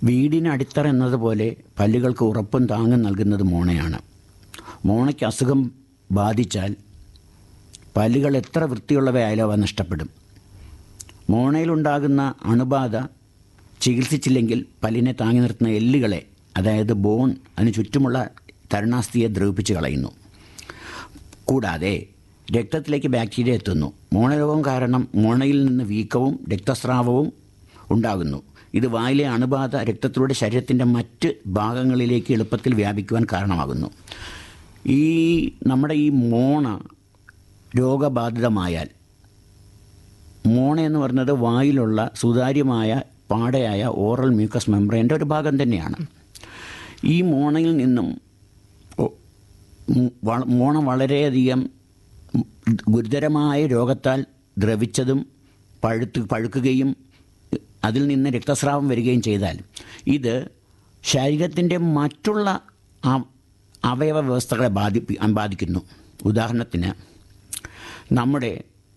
വീടിന് അടിത്തറ എന്നതുപോലെ പല്ലുകൾക്ക് ഉറപ്പും താങ്ങും നൽകുന്നത് മോണയാണ് മോണയ്ക്ക് അസുഖം ബാധിച്ചാൽ പല്ലുകൾ എത്ര വൃത്തിയുള്ളവയായാലും അവ നഷ്ടപ്പെടും മോണയിലുണ്ടാകുന്ന അണുബാധ ചികിത്സിച്ചില്ലെങ്കിൽ പല്ലിനെ താങ്ങി നിർത്തുന്ന എല്ലുകളെ അതായത് ബോൺ അതിന് ചുറ്റുമുള്ള തരുണാസ്ഥിയെ ദ്രവിപ്പിച്ച് കളയുന്നു കൂടാതെ രക്തത്തിലേക്ക് ബാക്ടീരിയ എത്തുന്നു മോണരോഗം കാരണം മോണയിൽ നിന്ന് വീക്കവും രക്തസ്രാവവും ഉണ്ടാകുന്നു ഇത് വായിലെ അണുബാധ രക്തത്തിലൂടെ ശരീരത്തിൻ്റെ മറ്റ് ഭാഗങ്ങളിലേക്ക് എളുപ്പത്തിൽ വ്യാപിക്കുവാൻ കാരണമാകുന്നു ഈ നമ്മുടെ ഈ മോണ രോഗബാധിതമായാൽ മോണ എന്ന് പറയുന്നത് വായിലുള്ള സുതാര്യമായ പാടയായ ഓറൽ മ്യൂക്കസ് മെംബ്രെയിൻ്റെ ഒരു ഭാഗം തന്നെയാണ് ഈ മോണയിൽ നിന്നും ഒ- ഉം വള- മോണ വളരെയധികം ഗുരുതരമായ രോഗത്താൽ ദ്രവിച്ചതും പഴുത്ത് പഴുക്കുകയും അതിൽ നിന്ന് രക്തസ്രാവം വരികയും ചെയ്താൽ ഇത് ശരീരത്തിൻ്റെ മറ്റുള്ള ആ- അവയവ വ്യവസ്ഥകളെ ബാധിപ്പി ബാധിക്കുന്നു ഉദാഹരണത്തിന് നമ്മുടെ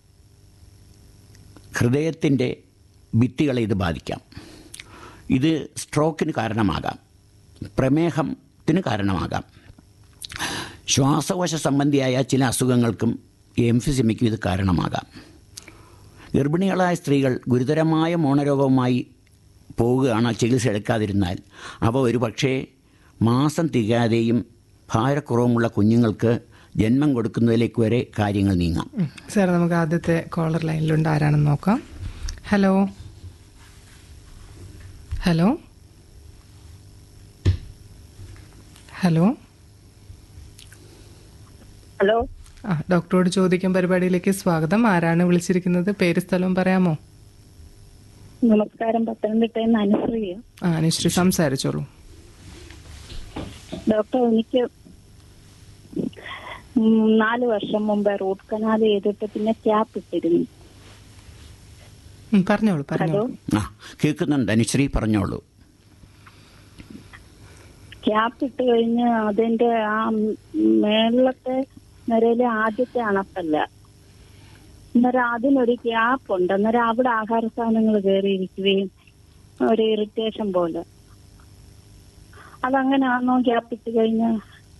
ഹൃദയത്തിൻ്റെ ഭിത്തികളെ ഇത് ബാധിക്കാം ഇത് സ്ട്രോക്കിന് കാരണമാകാം പ്രമേഹത്തിന് കാരണമാകാം ശ്വാസകോശ സംബന്ധിയായ ചില അസുഖങ്ങൾക്കും എംഫിസിമയ്ക്കും ഇത് കാരണമാകാം ഗർഭിണികളായ സ്ത്രീകൾ ഗുരുതരമായ മോണരോഗവുമായി പോവുകയാണ് ചികിത്സ എടുക്കാതിരുന്നാൽ അവ ഒരു പക്ഷേ മാസം തികയാതെയും ഭാരക്കുറവുമുള്ള കുഞ്ഞുങ്ങൾക്ക് ജന്മം കൊടുക്കുന്നതിലേക്ക് വരെ കാര്യങ്ങൾ നീങ്ങാം സാർ നമുക്ക് ആദ്യത്തെ കോളർ ലൈനിലുണ്ട് ആരാണെന്ന് നോക്കാം ഹലോ ഹലോ ഹലോ ഹലോ ആ ഡോക്ടറോട് ചോദിക്കാൻ പരിപാടിയിലേക്ക് സ്വാഗതം ആരാണ് വിളിച്ചിരിക്കുന്നത് പേര് സ്ഥലവും പറയാമോ നമസ്കാരം പത്തനംതിട്ടയിൽ നിന്ന് അനുശ്രീയ ആ അനുശ്രീ സംസാരിച്ചോളൂ ഡോക്ടർ എനിക്ക് ഉം, നാല് വർഷം മുമ്പ് റൂട്ട് കനാൽ ചെയ്തിട്ട് പിന്നെ ക്യാപ്പ് ഇട്ടിരുന്നു ഉം, പറഞ്ഞോളൂ ഹലോ പറഞ്ഞോളൂ ആ കേൾക്കുന്നുണ്ട് അനുശ്രീ പറഞ്ഞോളൂ ക്യാപ്പ് ഇട്ട് കഴിഞ്ഞ് അതിന്റെ ആ മേളിലത്തെ നിരയിലെ ആദ്യത്തെ അണപ്പല്ല അന്നേരം അതിനൊരു ഗ്യാപ്പ് ഉണ്ട് അന്നേരം അവിടെ ആഹാര സാധനങ്ങൾ കയറിയിരിക്കുകയും ഒരു ഇറിറ്റേഷൻ പോലെ അതങ്ങനെയാണോ ഗ്യാപ്പ് ഇട്ട് കഴിഞ്ഞാൽ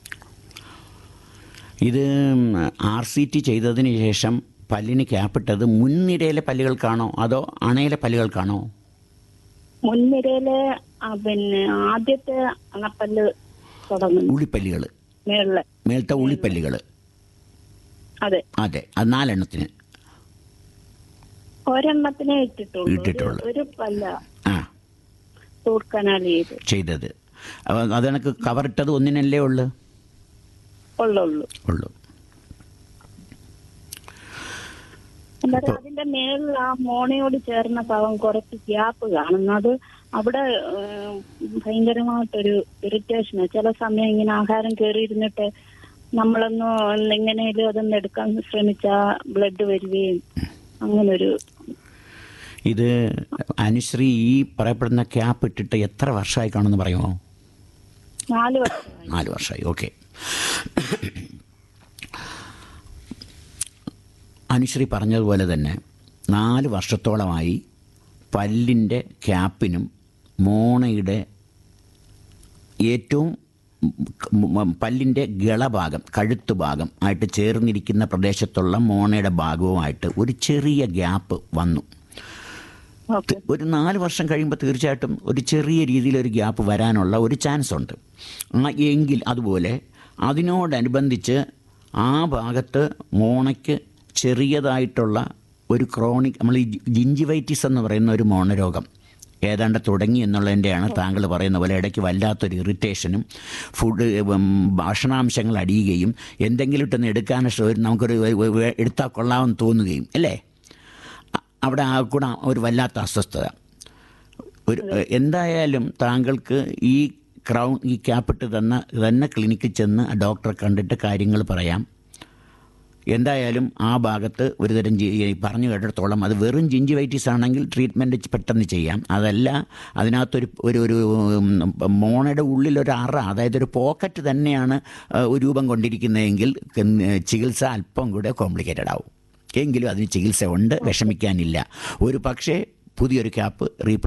ഇത് ആർ സി ടി ചെയ്തതിന് ശേഷം പല്ലിന് ക്യാപ്പിട്ടത് മുൻനിരയിലെ പല്ലുകൾക്കാണോ അതോ അണയിലെ പല്ലുകൾക്കാണോ മുൻനിരയിലെ ആ, പിന്നെ ആദ്യത്തെ അണപ്പല്ല് തുടങ്ങുന്നു ഉള്ളിപ്പല്ലുകൾ മേളില് മേലത്തെ ഉള്ളിപ്പല്ലുകൾ അതെ അതെ അത് നാലെണ്ണത്തിന് ഒരെണ്ണത്തിനെ ഇട്ടിട്ടുള്ളൂ ഇട്ടിട്ടുള്ളൂ. ഒരു- ഒരു പല്ല ആ റൂട്ട് കനാൽ ചെയ്ത് ചെയ്തത് അപ്പോൾ അത് കണക്ക് കവറിട്ടത് ഒന്നിനല്ലേ ഉള്ളു ഉള്ളുള്ളൂ ഉള്ളു അന്നേരം അതിന്റെ മേളിൽ ആ മോണയോട് ചേർന്ന ഭാഗം കുറച്ച് ഗ്യാപ്പ് കാണുന്നു അത് അവിടെ ഏഹ്, ഭയങ്കരമായിട്ടൊരു ഇറിറ്റേഷൻ ചില സമയം ഇങ്ങനെ ആഹാരം കയറിയിരുന്നിട്ട് നമ്മളൊന്ന് എങ്ങനെയും അതൊന്ന് എടുക്കാൻ ശ്രമിച്ചാ ബ്ലഡ് വരികയും അങ്ങനൊരു ഇത് അനുശ്രീ ഈ പറയപ്പെടുന്ന ക്യാപ്പ് ഇട്ടിട്ട് എത്ര വർഷമായി കാണുമെന്ന് പറയുമോ നാല് വർഷമായി നാല് വർഷമായി ഓക്കെ അനുശ്രീ പറഞ്ഞതുപോലെ തന്നെ നാല് വർഷത്തോളമായി പല്ലിൻ്റെ ക്യാപ്പിനും മോണയുടെ ഏറ്റവും മ- മ- പല്ലിൻ്റെ ഗളഭാഗം കഴുത്ത് ഭാഗം ആയിട്ട് ചേർന്നിരിക്കുന്ന പ്രദേശത്തുള്ള മോണയുടെ ഭാഗവുമായിട്ട് ഒരു ചെറിയ ഗ്യാപ്പ് വന്നു ഓക്കെ ഒരു നാല് വർഷം കഴിയുമ്പോൾ തീർച്ചയായിട്ടും ഒരു ചെറിയ രീതിയിൽ ഒരു ഗ്യാപ്പ് വരാനുള്ള ഒരു ചാൻസ് ഉണ്ട് ആ എങ്കിൽ അതുപോലെ അതിനോടനുബന്ധിച്ച് ആ ഭാഗത്ത് മോണയ്ക്ക് ചെറിയതായിട്ടുള്ള ഒരു ക്രോണിക് നമ്മൾ ഈ ജിഞ്ചിവൈറ്റിസ് എന്ന് പറയുന്ന ഒരു മോണരോഗം ഏതാണ്ട് തുടങ്ങി എന്നുള്ളതിൻ്റെയാണ് താങ്കൾ പറയുന്ന പോലെ ഇടയ്ക്ക് വല്ലാത്തൊരു ഇറിറ്റേഷനും ഫുഡ് ഉം, ഭക്ഷണാംശങ്ങൾ അടിയുകയും എന്തെങ്കിലും ഇട്ടൊന്ന് എടുക്കാൻ ശ്രമ- നമുക്കൊരു വ- വ- എടുത്താൽ കൊള്ളാമെന്ന് തോന്നുകയും അല്ലേ അ- അവിടെ ആ കൂടെ ഒരു വല്ലാത്ത അസ്വസ്ഥത ഒരു എന്തായാലും താങ്കൾക്ക് ഈ ക്രൗൺ ഈ ക്യാപ്പിട്ട് തന്ന തന്നെ ക്ലിനിക്കിൽ ചെന്ന് ആ ഡോക്ടറെ കണ്ടിട്ട് കാര്യങ്ങൾ പറയാം എന്തായാലും ആ ഭാഗത്ത് ഒരുതരം ജി- ഈ പറഞ്ഞു കേട്ടിടത്തോളം അത് വെറും ജിഞ്ചിവൈറ്റിസ് ആണെങ്കിൽ ട്രീറ്റ്മെൻറ്റ് പെട്ടെന്ന് ചെയ്യാം അതല്ല അതിനകത്തൊരു ഒരു ഒരു ഉം, മോണയുടെ ഉള്ളിലൊരു അറ അതായത് ഒരു പോക്കറ്റ് തന്നെയാണ് ആ, ഒരു രൂപം കൊണ്ടിരിക്കുന്നതെങ്കിൽ ഉം, ചികിത്സ അല്പം കൂടെ കോംപ്ലിക്കേറ്റഡ് ആവും എങ്കിലും അതിന് ചികിത്സ ഉണ്ട് വിഷമിക്കാനില്ല ഒരു പക്ഷേ പുതിയൊരു ക്യാപ്പ് റീപ്ലേസ്